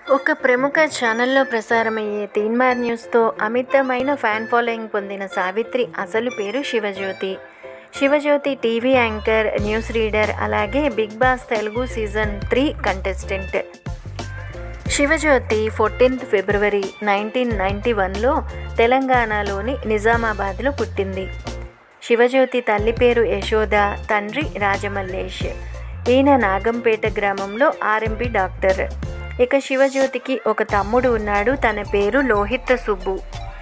ఒక ప్రముఖ ఛానల్లో ప్రసారమయ్యే తీన్మార్ న్యూస్తో అమితమైన ఫ్యాన్ ఫాలోయింగ్ పొందిన సావిత్రి అసలు పేరు Shivajyothi Shivajyothi TV anchor news reader అలాగే Big Boss Telugu season three contestant Shivajyothi fourteenth February nineteen ninety వన్లో తెలంగాణలోని నిజామాబాద్లో పుట్టింది శివజ్యోతి తల్లి పేరు యశోద తండ్రి రాజమల్లేష్ ఈయన నాగంపేట గ్రామంలో ఆర్ఎంపీ డాక్టర్ ఇక శివజ్యోతికి ఒక తమ్ముడు ఉన్నాడు తన పేరు లోహిత్ సుబ్బు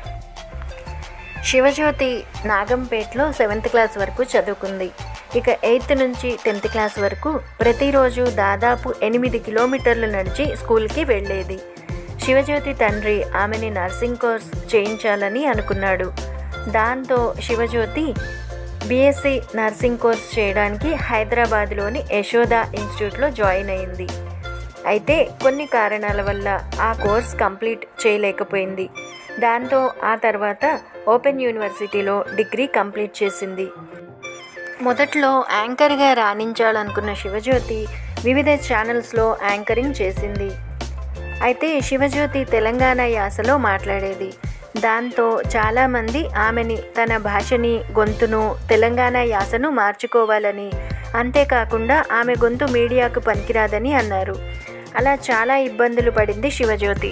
శివజ్యోతి నాగంపేటలో సెవెంత్ క్లాస్ వరకు చదువుకుంది ఇక ఎయిత్ నుంచి టెన్త్ క్లాస్ వరకు ప్రతిరోజు దాదాపు ఎనిమిది కిలోమీటర్లు నడిచి స్కూల్కి వెళ్ళేది శివజ్యోతి తండ్రి ఆమెని నర్సింగ్ కోర్స్ చేయించాలని అనుకున్నాడు దాంతో శివజ్యోతి బీఎస్సీ నర్సింగ్ కోర్స్ చేయడానికి హైదరాబాద్లోని యశోద ఇన్స్టిట్యూట్లో జాయిన్ అయింది అయితే కొన్ని కారణాల వల్ల ఆ కోర్స్ కంప్లీట్ చేయలేకపోయింది దాంతో ఆ తర్వాత ఓపెన్ యూనివర్సిటీలో డిగ్రీ కంప్లీట్ చేసింది మొదట్లో యాంకర్గా రాణించాలనుకున్న శివజ్యోతి వివిధ ఛానల్స్లో యాంకరింగ్ చేసింది అయితే శివజ్యోతి తెలంగాణ యాసలో మాట్లాడేది దాంతో చాలామంది ఆమెని తన భాషని గొంతును తెలంగాణ యాసను మార్చుకోవాలని అంతేకాకుండా ఆమె గొంతు మీడియాకు పనికిరాదని అన్నారు అలా చాలా ఇబ్బందులు పడింది శివజ్యోతి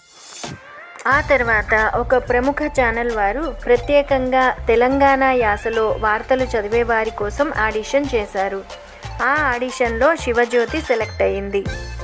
ఆ తర్వాత ఒక ప్రముఖ ఛానల్ వారు ప్రత్యేకంగా తెలంగాణ యాసలో వార్తలు చదివే వారి కోసం ఆడిషన్ చేశారు ఆ ఆడిషన్లో శివజ్యోతి సెలెక్ట్ అయింది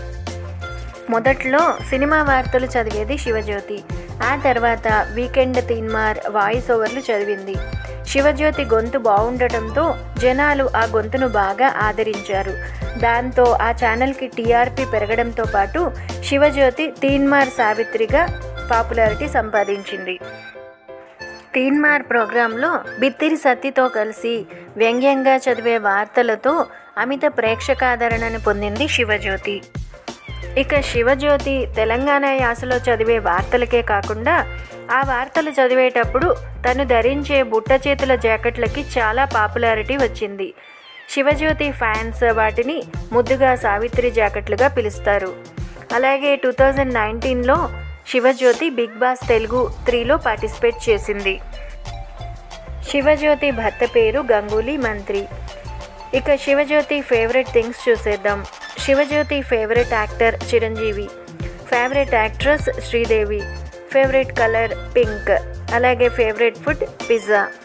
మొదట్లో సినిమా వార్తలు చదివేది శివజ్యోతి ఆ తర్వాత వీకెండ్ తీన్మార్ వాయిస్ ఓవర్లు చదివింది శివజ్యోతి గొంతు బాగుండటంతో జనాలు ఆ గొంతును బాగా ఆదరించారు దాంతో ఆ ఛానల్కి టీఆర్పీ పెరగడంతో పాటు శివజ్యోతి తీన్మార్ సావిత్రిగా పాపులారిటీ సంపాదించింది తీన్మార్ ప్రోగ్రాంలో బిత్తిరి సత్తితో కలిసి వ్యంగ్యంగా చదివే వార్తలతో అమిత ప్రేక్షకాదరణను పొందింది శివజ్యోతి ఇక శివజ్యోతి తెలంగాణ యాసలో చదివే వార్తలకే కాకుండా ఆ వార్తలు చదివేటప్పుడు తను ధరించే బుట్ట చేతుల జాకెట్లకి చాలా పాపులారిటీ వచ్చింది శివజ్యోతి ఫ్యాన్స్ వాటిని ముద్దుగా సావిత్రి జాకెట్లుగా పిలుస్తారు అలాగే టూ థౌజండ్ నైన్టీన్లో శివజ్యోతి బిగ్ బాస్ తెలుగు త్రీలో పార్టిసిపేట్ చేసింది శివజ్యోతి భర్త పేరు గంగూలీ మంత్రి ఇక శివజ్యోతి ఫేవరెట్ థింగ్స్ చూసేద్దాం Shivajyothi favourite actor Chiranjeevi favourite actress Sridevi favourite colour pink అలాగే ఫేవరెట్ ఫుడ్ పిజ్జా